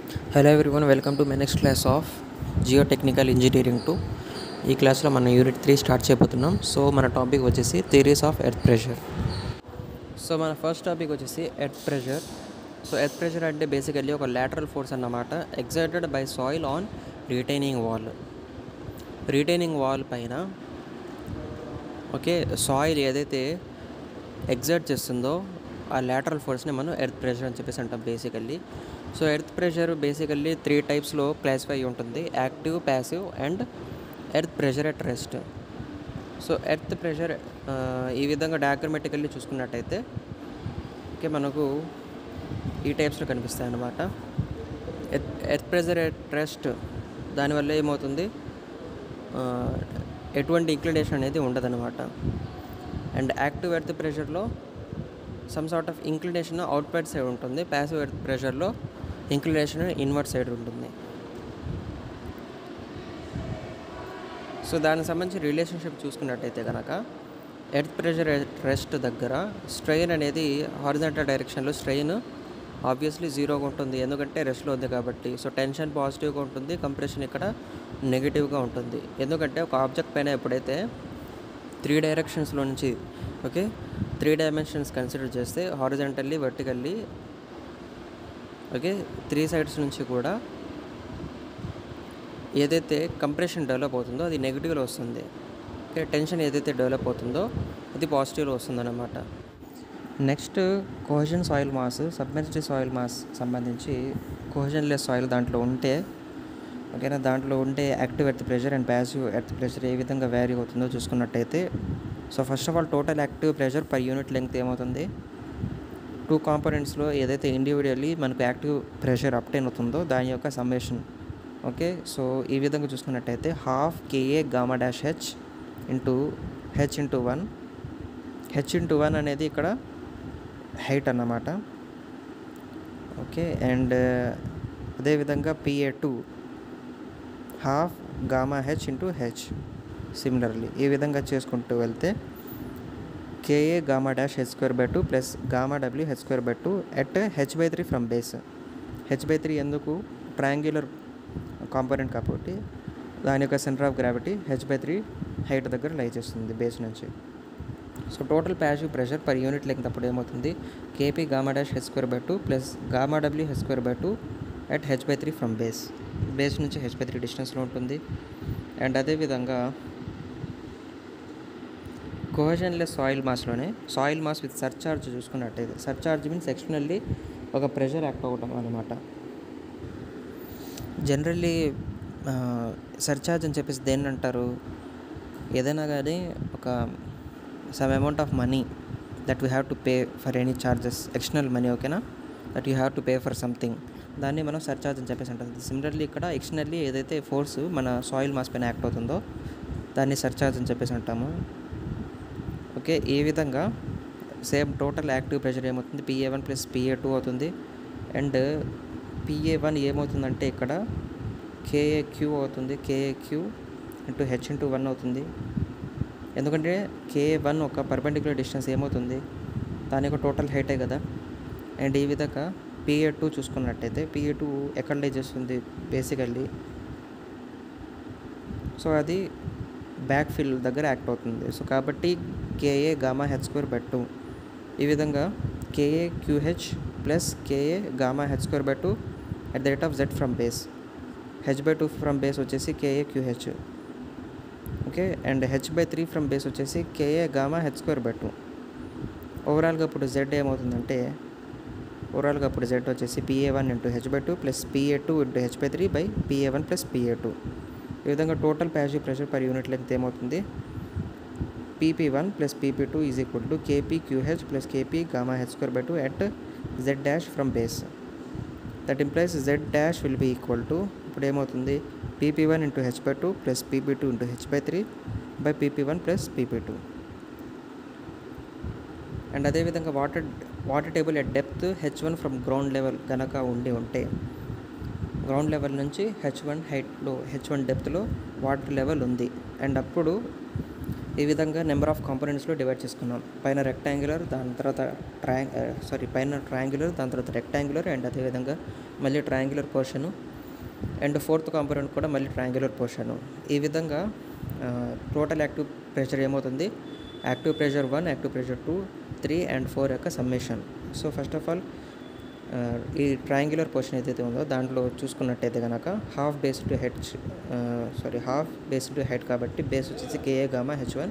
hello everyone welcome to my next class of geo technical engineering to ఈ క్లాస్లో మన unit three start చేయబోతున్నాం so మన topic వచ్చేసి theories of earth pressure so మన first topic వచ్చేసి earth pressure so earth pressure అంటే basically ఒక లాటరల్ ఫోర్స్ అన్నమాట excited by soil on retaining wall retaining wall పైన ఓకే సాయిల్ ఏదైతే ఎగ్జర్ట్ చేస్తుందో ఆ లాటరల్ ఫోర్స్ని మనం ఎర్త్ ప్రెషర్ అని చెప్పేసి అంటాం basically so earth pressure basically three టైప్స్లో క్లాసిఫై అయి ఉంటుంది active passive and earth pressure at rest so earth pressure ఈ విధంగా డయాగ్రమెటికల్లీ చూసుకున్నట్టయితే ఓకే మనకు ఈ టైప్స్లో కనిపిస్తాయి అన్నమాట earth earth pressure at rest దానివల్ల ఏమవుతుంది ఆ, ఎటువంటి ఇంక్లినేషన్ అనేది ఉండదన్నమాట అండ్ యాక్టివ్ ఎర్త్ ప్రెషర్లో some sort of inclination outward side ఉంటుంది ప్యాసివ్ ఎర్త్ ప్రెషర్లో ఇంక్లినేషన్ ఇన్వర్ట్ సైడ్ ఉంటుంది సో దానికి సంబంధించి రిలేషన్షిప్ చూసుకున్నట్టయితే కనుక ఎర్త్ ప్రెషర్ రెస్ట్ దగ్గర స్ట్రెయిన్ అనేది హారిజంటల్ డైరెక్షన్లో స్ట్రెయిన్ ఆబ్వియస్లీ జీరోగా ఉంటుంది ఎందుకంటే రెస్ట్లో ఉంది కాబట్టి సో టెన్షన్ పాజిటివ్గా ఉంటుంది కంప్రెషన్ ఇక్కడ నెగిటివ్గా ఉంటుంది ఎందుకంటే ఒక ఆబ్జెక్ట్ పైన ఎప్పుడైతే త్రీ డైరెక్షన్స్లో నుంచి ఓకే త్రీ డైమెన్షన్స్ కన్సిడర్ చేస్తే horizontally vertically okay three sides నుంచి కూడా ఏదైతే కంప్రెషన్ డెవలప్ అవుతుందో అది నెగిటివ్లో వస్తుంది ఓకే టెన్షన్ ఏదైతే డెవలప్ అవుతుందో అది పాజిటివ్లో వస్తుందన్నమాట next cohesion soil mass submerged soil mass సంబంధించి కోహజన్ లెస్ సాయిల్ దాంట్లో ఉంటే ఓకేనా దాంట్లో ఉండే active earth pressure and passive earth pressure ఏ విధంగా వ్యారీ అవుతుందో చూసుకున్నట్టయితే so first of all total active pressure per unit length ఏమవుతుంది టూ కాంపోనెంట్స్లో ఏదైతే ఇండివిజువల్లీ మనకు యాక్టివ్ ప్రెషర్ అప్టైన్ అవుతుందో దాని యొక్క సమ్మేషన్ ఓకే సో ఈ విధంగా చూసుకున్నట్టయితే half KA gamma dash H into H into one H into one అనేది ఇక్కడ హైట్ అన్నమాట ఓకే అండ్ అదేవిధంగా PA two half gamma H into H similarly ఈ విధంగా చేసుకుంటూ వెళ్తే KA gamma dash H square by two plus gamma W H square by two at H by three from base H by three ఎందుకు triangular component కాబట్టి దాని యొక్క centre of gravity H by three height దగ్గర lie చేస్తుంది base నుంచి so total passive pressure per unit length అప్పుడు ఏమవుతుంది KP gamma dash H square by two plus gamma W H square by two at H by three from base base నుంచి H by three డిస్టెన్స్లో ఉంటుంది and అదేవిధంగా cohesionless soil మాస్లోనే soil mass with surcharge చూసుకున్నట్టయితే surcharge means externally ఒక pressure act అవ్వటం అనమాట generally surcharge అని చెప్పేసి దేన్ని అంటారు ఏదైనా కానీ ఒక some amount of money that we have to pay for any charges external money ఓకేనా that you have to pay for something దాన్ని మనం సర్చార్జ్ అని చెప్పేసి అంటుంది సిమిలర్లీ ఇక్కడ ఎక్స్టర్నల్లీ ఏదైతే ఫోర్స్ మన సాయిల్ మాస్ పైన యాక్ట్ అవుతుందో దాన్ని సర్చార్జ్ అని చెప్పేసి అంటాము ఓకే ఈ విధంగా సేమ్ టోటల్ యాక్టివ్ ప్రెషర్ ఏమవుతుంది PA one plus PA two అవుతుంది అండ్ పిఏ వన్ ఏమవుతుందంటే ఇక్కడ కేఏ క్యూ అవుతుంది KA Q into H into one అవుతుంది ఎందుకంటే కేఏ వన్ ఒక పర్పెండిక్యులర్ డిస్టెన్స్ ఏమవుతుంది దాని యొక్క టోటల్ హైటే కదా అండ్ ఈ విధంగా పిఏ టూ చూసుకున్నట్టయితే పిఏ టూ ఎక్కడ లై చేస్తుంది బేసికల్లీ సో అది బ్యాక్ ఫీల్ దగ్గర యాక్ట్ అవుతుంది సో కాబట్టి KA gamma H square by two ఈ విధంగా KA QH plus KA gamma H square by two at the rate of Z from base H by two from base వచ్చేసి KA QH okay and H by three from base వచ్చేసి KA gamma H square by two ఓవరాల్గా ఇప్పుడు Z ఏమవుతుందంటే ఓవరాల్గా ఇప్పుడు Z వచ్చేసి PA one into H by two plus PA two into H by three by PA one plus PA two ఈ విధంగా total passive pressure per unit length ఏమవుతుంది PP one plus PP two is equal to KP QH plus KP gamma H square by two at Z dash from base that implies Z dash will be equal to ఇప్పుడు ఏమవుతుంది PP one into H by two plus PP two into H by three by PP one plus PP two and అదేవిధంగా water water table at depth H one from ground level కనుక ఉండి ఉంటే ground level నుంచి H one హైట్లో H one డెప్త్లో water level ఉంది and అప్పుడు ఈ విధంగా నెంబర్ ఆఫ్ కాంపోనెంట్స్లో డివైడ్ చేసుకున్నాం పైన రెక్టాంగులర్ దాని తర్వాత ట్రయాంగ్ సారీ పైన ట్రయాంగులర్ దాని తర్వాత రెక్టాంగులర్ అండ్ అదేవిధంగా మళ్ళీ triangular portion and fourth component కూడా మళ్ళీ ట్రయాంగులర్ పోర్షను ఈ విధంగా టోటల్ యాక్టివ్ ప్రెషర్ ఏమవుతుంది active pressure one active pressure two three and four యొక్క summation so first of all ఈ ట్రయాంగులర్ పోర్షన్ ఏదైతే ఉందో దాంట్లో చూసుకున్నట్టయితే కనుక half base to head sorry half base to head కాబట్టి బేస్ వచ్చేసి KA gamma H one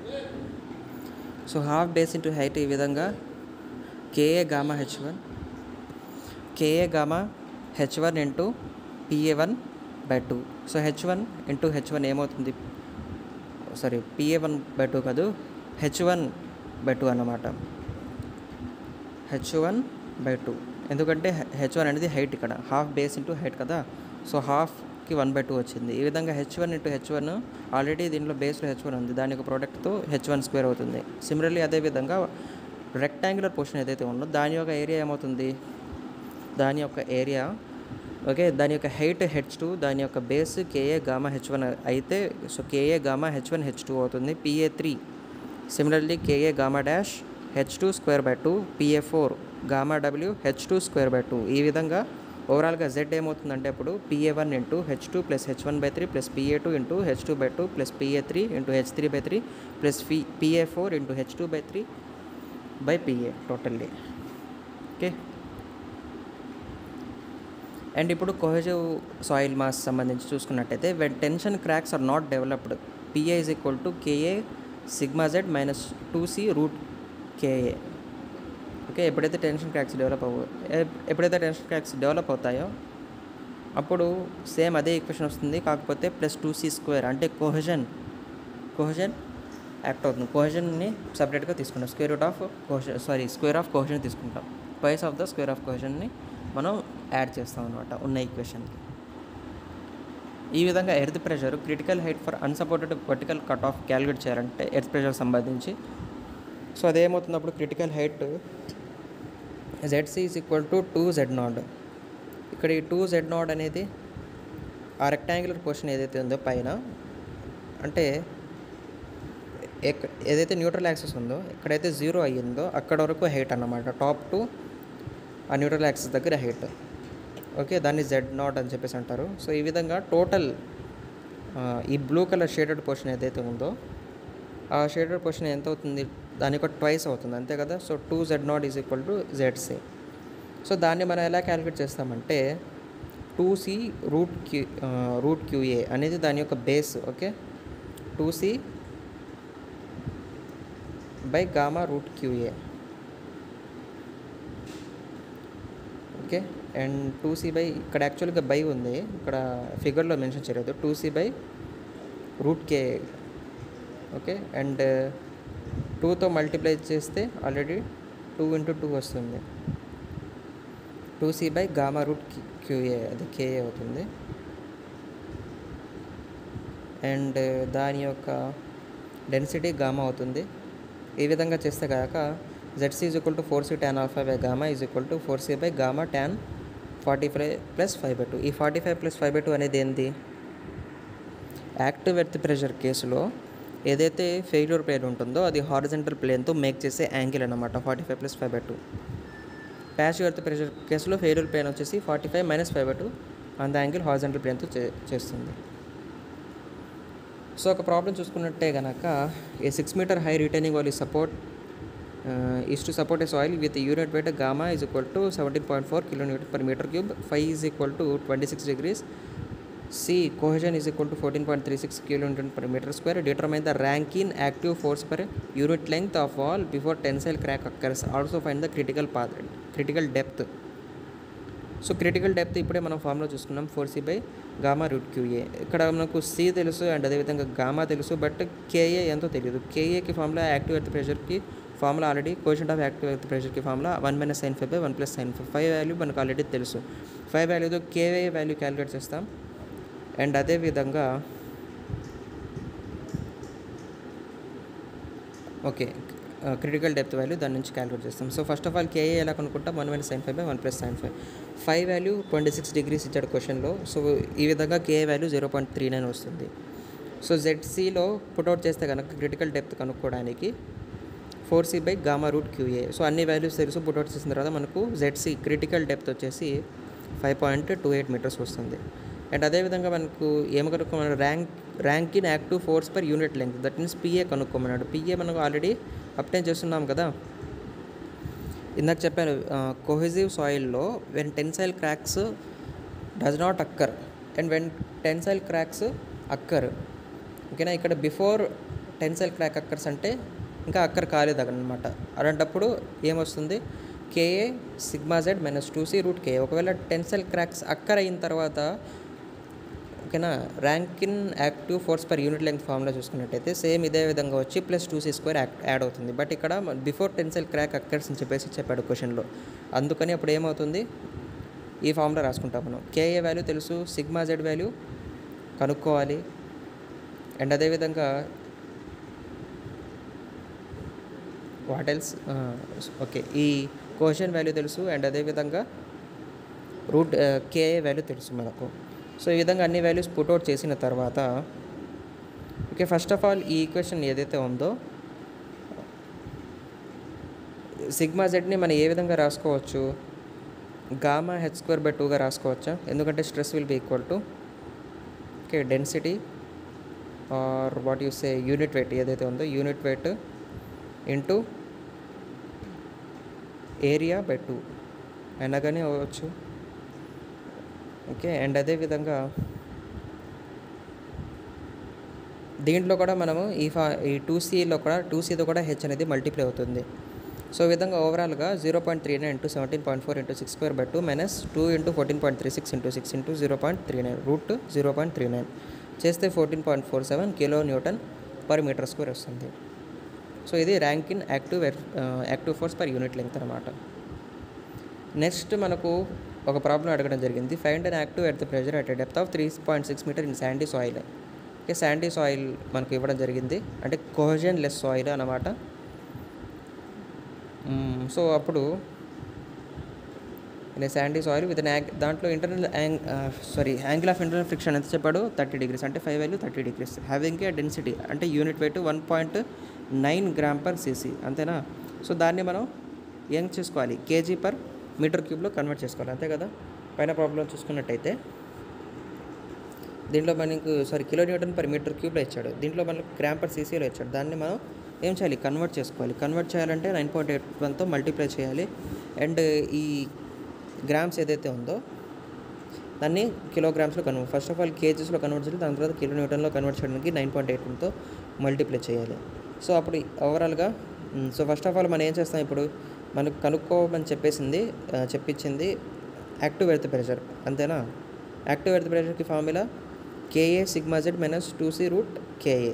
so half base into height ఈ విధంగా KA gamma H one KA gamma H one into PA one by two so H one into H one ఏమవుతుంది sorry PA one by two కాదు H one by two అన్నమాట H one by two ఎందుకంటే H one అనేది height ఇక్కడ half base into height కదా so హాఫ్కి one by two వచ్చింది ఈ విధంగా H one into H one already దీంట్లో బేస్లో హెచ్ వన్ ఉంది దాని యొక్క ప్రోడక్ట్తో హెచ్ వన్ స్క్వేర్ అవుతుంది సిమిలర్లీ అదేవిధంగా రెక్టాంగులర్ పోర్షన్ ఏదైతే ఉందో దాని యొక్క ఏరియా ఏమవుతుంది దాని యొక్క ఏరియా ఓకే దాని యొక్క హైట్ హెచ్ టూ దాని యొక్క base KA gamma H one అయితే so KA gamma H one H two అవుతుంది PA three similarly KA gamma dash H two square by two PA four gamma W H two square by two ఈ విధంగా ఓవరాల్గా Z ఏమవుతుందంటే అప్పుడు PA one into H two plus H one by three plus PA two into H two by two plus PA three into H three by three plus P PA four into H two by three by PA totally okay and ఇప్పుడు cohesive soil mass సంబంధించి చూసుకున్నట్టయితే when tension cracks are not developed PA is equal to KA sigma Z minus two C root KA okay ఎప్పుడైతే tension cracks develop అవ్వ ఎప్పుడైతే tension cracks develop అవుతాయో అప్పుడు same అదే equation వస్తుంది కాకపోతే ప్లస్ టూ సి స్క్వేర్ అంటే కోహెజన్ కోహెజన్ act అవుతుంది కోహెజన్ని సపరేట్గా తీసుకుంటాం square root of cohesion sorry square of cohesion తీసుకుంటాం price of the square of కోహెజన్ని మనం యాడ్ చేస్తాం అనమాట ఉన్న ఈక్వేషన్కి ఈ విధంగా earth pressure critical height for unsupported vertical cut of calculate చేయాలంటే ఎర్త్ ప్రెషర్ సంబంధించి సో అదేమవుతుంది అప్పుడు critical height ZC is equal to two Z naught ఇక్కడ ఈ టూ జెడ్ నాడ్ అనేది ఆ రెక్టాంగులర్ పోర్షన్ ఏదైతే ఉందో పైన అంటే ఎక్ ఏదైతే న్యూట్రల్ యాక్సెస్ ఉందో ఎక్కడైతే జీరో అయ్యిందో అక్కడ వరకు హైట్ అన్నమాట టాప్ టు ఆ న్యూట్రల్ యాక్సెస్ దగ్గర హైట్ ఓకే దాన్ని జెడ్ నాట్ అని చెప్పేసి అంటారు సో ఈ విధంగా టోటల్ ఈ బ్లూ కలర్ షేడెడ్ పోర్షన్ ఏదైతే ఉందో ఆ షేడెడ్ పోర్షన్ ఎంత అవుతుంది దాని యొక్క ట్వైస్ అవుతుంది అంతే కదా so two Z naught is equal to Z C so దాన్ని మనం ఎలా క్యాలిక్యులేట్ చేస్తామంటే two C root Q root QA అనేది దాని యొక్క base okay two C by gamma root QA okay and two C by ఇక్కడ యాక్చువల్గా బై ఉంది ఇక్కడ ఫిగర్లో మెన్షన్ చేయలేదు two C by root K okay and టూతో మల్టిప్లై చేస్తే ఆల్రెడీ టూ ఇంటూ టూ వస్తుంది two C by gamma root QA అది కేఏ అవుతుంది అండ్ దాని యొక్క డెన్సిటీ గామా అవుతుంది ఈ విధంగా చేస్తే కాక Z C is equal to four C tan alpha by gamma is equal to four C by gamma tan forty five plus five by two ఈ forty five plus five by two అనేది ఏంటి active earth pressure కేసులో ఏదైతే failure plane ఉంటుందో అది horizontal ప్లేన్తో make చేసే angle అనమాట forty five plus five by two passive earth pressure కేసులో ఫెయిల్యూర్ ప్లేన్ వచ్చేసి forty five minus five by two అంత యాంగిల్ హారిజెంటల్ ప్లేన్తో చే చేస్తుంది సో ఒక ప్రాబ్లం చూసుకున్నట్టే కనుక a six meter high retaining wall support is to support a soil with unit weight gamma is equal to seventeen point four kilo newton per meter cube five is equal to twenty six degrees C cohesion is equal to fourteen point three six kilo newton per meter square determine the Rankine active force per unit length of wall before tensile crack occurs also find the critical path critical depth so critical depth ఇప్పుడే మనం ఫామ్లో చూసుకున్నాం four C by gamma root Q A ఇక్కడ మనకు C తెలుసు and అదేవిధంగా gamma తెలుసు but K A ఎంతో తెలియదు కేఏకి ఫార్ములా యాక్టివ్ ఎర్త్ ప్రెషర్కి formula already caution of active earth ప్రెషర్కి formula one minus sine five by one plus sine five five value మనకు ఆల్రెడీ తెలుసు ఫైవ్ వాల్యూతో కేఏ వాల్యూ క్యాలిక్యులేట్ చేస్తాం అండ్ అదేవిధంగా ఓకే క్రిటికల్ డెప్త్ వాల్యూ దాని నుంచి calculate చేస్తాం so first of all K A ఎలా కనుక్కుంటాం one minus sine five by one plus sine five five value twenty six degrees ఇచ్చాడు క్వశ్చన్లో సో ఈ విధంగా K A value zero point three nine వస్తుంది సో జెడ్సీలో పుట్అవుట్ చేస్తే కనుక క్రిటికల్ డెప్త్ కనుక్కోవడానికి four C by gamma root Q A so అన్ని వాల్యూస్ తెలుసు పుట్అవుట్ చేసిన తర్వాత మనకు జెడ్సీ క్రిటికల్ డెప్త్ వచ్చేసి five point two eight meters వస్తుంది అండ్ అదేవిధంగా మనకు ఏమి కనుక్కోమన్నాడు rank rank in active force per unit length that means P A కనుక్కోమన్నాడు పిఏ మనకు ఆల్రెడీ అప్టైన్ చేస్తున్నాం కదా ఇందాక చెప్పాను కొహెజివ్ సాయిల్లో when tensile cracks does not occur and when tensile cracks occur ఓకేనా ఇక్కడ బిఫోర్ టెన్సైల్ క్రాక్ అక్కర్స్ అంటే ఇంకా అక్కర్ కాలేదు అనమాట అలాంటప్పుడు ఏమొస్తుంది K A sigma Z minus two C root K ఒకవేళ టెన్సైల్ క్రాక్స్ అక్కర్ అయిన తర్వాత ఓకేనా rank in active force per unit length formula చూసుకున్నట్టయితే సేమ్ ఇదే విధంగా వచ్చి plus two C square add అవుతుంది బట్ ఇక్కడ బిఫోర్ టెన్సైల్ క్రాక్ అక్కర్స్ అని చెప్పేసి చెప్పాడు క్వశ్చన్లో అందుకని అప్పుడు ఏమవుతుంది ఈ ఫార్ములా రాసుకుంటాం మనం కేఏ వాల్యూ తెలుసు సిగ్మా జెడ్ వాల్యూ కనుక్కోవాలి అండ్ అదేవిధంగా వాట్ ఎల్స్ ఓకే ఈ కోషన్ వాల్యూ తెలుసు అండ్ అదేవిధంగా రూట్ కేఏ వాల్యూ తెలుసు మనకు సో ఈ విధంగా అన్ని వాల్యూస్ పుట్అవుట్ చేసిన తర్వాత ఓకే ఫస్ట్ ఆఫ్ ఆల్ ఈ ఈక్వేషన్ ఏదైతే ఉందో సిగ్మా జెడ్ని మనం ఏ విధంగా రాసుకోవచ్చు గామా హెచ్ స్క్వేర్ బై టూగా రాసుకోవచ్చా ఎందుకంటే stress will be equal to okay density or what you say unit weight ఏదైతే ఉందో unit weight into area by two అయినా కానీ అవ్వచ్చు ఓకే అండ్ అదేవిధంగా దీంట్లో కూడా మనము ఈ ఫా ఈ టూ సీలో కూడా టూ సీతో కూడా హెచ్ అనేది మల్టిప్లై అవుతుంది సో ఈ విధంగా ఓవరాల్గా zero point three nine into seventeen point four into six square by two minus two into fourteen point three six into six into zero point three nine root zero point three nine చేస్తే fourteen point four seven kilo newton per meter square వస్తుంది so ఇది rank in active active force per unit length అనమాట next మనకు ఒక problem అడగడం జరిగింది find and active at the pressure at depth of three point six meter in sandy soil okay sandy soil మనకు ఇవ్వడం జరిగింది అంటే కోహజన్ లెస్ సాయిల్ అనమాట సో అప్పుడు ఇన్ శాండీ సాయిల్ విత్ దాంట్లో ఇంటర్నల్ యాంగ్ sorry angle of internal friction ఎంత చెప్పాడు థర్టీ డిగ్రీస్ అంటే five value thirty degrees having a density అంటే unit weight one point nine gram per CC అంతేనా so దాన్ని మనం ఏం చేసుకోవాలి కేజీ పర్ మీటర్ క్యూబ్లో కన్వర్ట్ చేసుకోవాలి అంతే కదా పైన ప్రాబ్లం చూసుకున్నట్టయితే దీంట్లో మనకు sorry kilo newton per meter క్యూబ్లో ఇచ్చాడు దీంట్లో మనకు గ్రామ్ పర్ సీసీలో ఇచ్చాడు దాన్ని మనం ఏం చేయాలి కన్వర్ట్ చేసుకోవాలి కన్వర్ట్ చేయాలంటే నైన్ పాయింట్ ఎయిట్ వన్తో మల్టిప్లై చేయాలి అండ్ ఈ గ్రామ్స్ ఏదైతే ఉందో దాన్ని కిలోగ్రామ్స్లో కన్వర్ట్ ఫస్ట్ ఆఫ్ ఆల్ కేజీస్లో కన్వర్ట్ చేయాలి దాని తర్వాత కిలో న్యూటన్లో కన్వర్ట్ చేయడానికి నైన్ పాయింట్ ఎయిట్ వన్తో మల్టిప్లై చేయాలి సో అప్పుడు ఓవరాల్గా సో ఫస్ట్ ఆఫ్ ఆల్ మనం ఏం చేస్తాం ఇప్పుడు మనకు కనుక్కోమని చెప్పేసింది చెప్పించింది యాక్టివ్ ఎర్త్ ప్రెషర్ అంతేనా యాక్టివ్ ఎర్త్ ప్రెషర్కి formula K A sigma Z minus two C root K A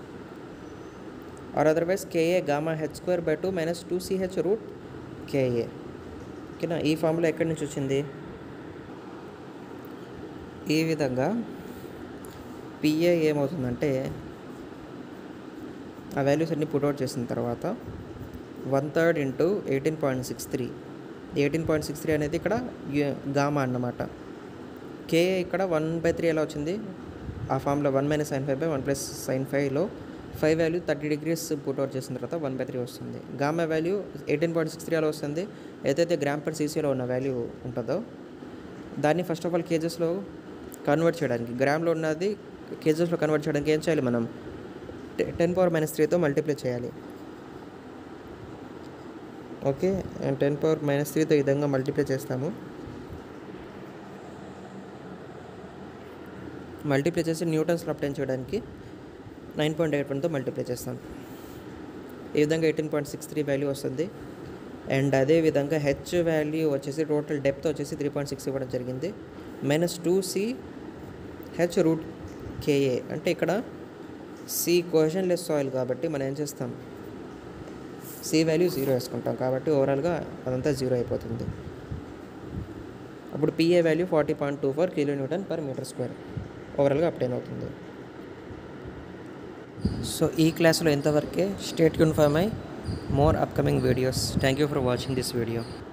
or otherwise K A gamma H square by two minus two C H root K A ఓకేనా ఈ ఫార్ములా ఎక్కడి నుంచి వచ్చింది ఈ విధంగా పిఏ ఏమవుతుందంటే ఆ వాల్యూస్ అన్ని పుట్అవుట్ చేసిన తర్వాత one third into eighteen point six three eighteen point six three అనేది ఇక్కడ గామా అన్నమాట కే ఇక్కడ వన్ బై త్రీ ఎలా వచ్చింది ఆ ఫామ్లో one minus sine five by one plus sine ఫైవ్లో five value thirty degrees put out చేసిన తర్వాత వన్ బై త్రీ వస్తుంది gamma value eighteen point six three అలా వస్తుంది ఏదైతే గ్రామ్ పర్ సీసీలో ఉన్న వాల్యూ ఉంటుందో దాన్ని ఫస్ట్ ఆఫ్ ఆల్ కేజెస్లో కన్వర్ట్ చేయడానికి గ్రామ్లో ఉన్నది కేజెస్లో కన్వర్ట్ చేయడానికి ఏం చేయాలి మనం టెన్ పవర్ మైనస్ త్రీతో మల్టిప్లై చేయాలి okay and ten power minus త్రీతో ఈ విధంగా మల్టిప్లై చేస్తాము మల్టిప్లై చేసి న్యూటన్స్లో అప్టైన్ చేయడానికి నైన్ పాయింట్ ఎయిట్ వన్తో మల్టిప్లై చేస్తాం ఈ విధంగా eighteen point six three value వస్తుంది అండ్ అదే విధంగా హెచ్ వాల్యూ వచ్చేసి టోటల్ డెప్త్ వచ్చేసి త్రీ పాయింట్ సిక్స్ ఇవ్వడం జరిగింది minus two C H root K A అంటే ఇక్కడ సి క్వశ్చన్ లెస్ సాయిల్ కాబట్టి మనం ఏం చేస్తాం సి వాల్యూ జీరో వేసుకుంటాం కాబట్టి ఓవరాల్గా అదంతా జీరో అయిపోతుంది అప్పుడు P A value forty point two four kilo newton per meter square ఓవరాల్గా అప్టైన్ అవుతుంది సో ఈ క్లాస్లో ఇంతవరకే స్టేట్ యూనిఫామ్ అయి more upcoming videos thank you for watching this video